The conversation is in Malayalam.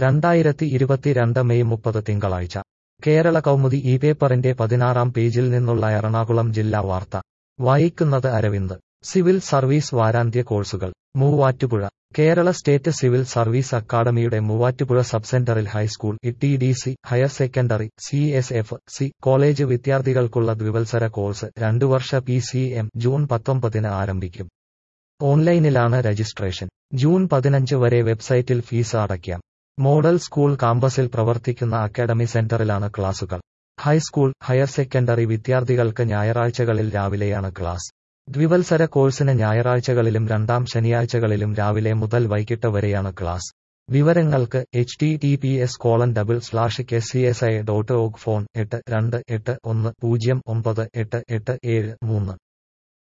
രണ്ടായിരത്തി ഇരുപത്തിരണ്ട് മെയ് മുപ്പത് തിങ്കളാഴ്ച കേരള കൗമുദി ഈ പേപ്പറിന്റെ പതിനാറാം പേജിൽ നിന്നുള്ള എറണാകുളം ജില്ലാ വാർത്ത വായിക്കുന്നത് അരവിന്ദ് സിവിൽ സർവീസ് വാരാന്ത്യ കോഴ്സുകൾ Muvattupuzha Kerala state civil service അക്കാദമിയുടെ മൂവാറ്റുപുഴ സബ് സെന്ററിൽ high school T D C higher secondary C S F C college വിദ്യാർത്ഥികൾക്കുള്ള ദ്വിവത്സര കോഴ്സ് രണ്ടു വർഷ പി സി എം ജൂൺ പത്തൊമ്പതിന് ആരംഭിക്കും ഓൺലൈനിലാണ് രജിസ്ട്രേഷൻ ജൂൺ പതിനഞ്ച് വരെ വെബ്സൈറ്റിൽ ഫീസ് അടയ്ക്കാം മോഡൽ സ്കൂൾ കാമ്പസിൽ പ്രവർത്തിക്കുന്ന അക്കാദമി സെന്ററിലാണ് ക്ലാസുകൾ ഹൈസ്കൂൾ ഹയർ സെക്കൻഡറി വിദ്യാർത്ഥികൾക്ക് ഞായറാഴ്ചകളിൽ രാവിലെയാണ് ക്ലാസ് ദ്വിവത്സര കോഴ്സിന് ഞായറാഴ്ചകളിലും രണ്ടാം ശനിയാഴ്ചകളിലും രാവിലെ മുതൽ വൈകിട്ട് വരെയാണ് ക്ലാസ് വിവരങ്ങൾക്ക് H T T P S colon double slash K C S I dot org phone എട്ട് രണ്ട് എട്ട് ഒന്ന് പൂജ്യം ഒമ്പത് എട്ട് എട്ട് ഏഴ് മൂന്ന്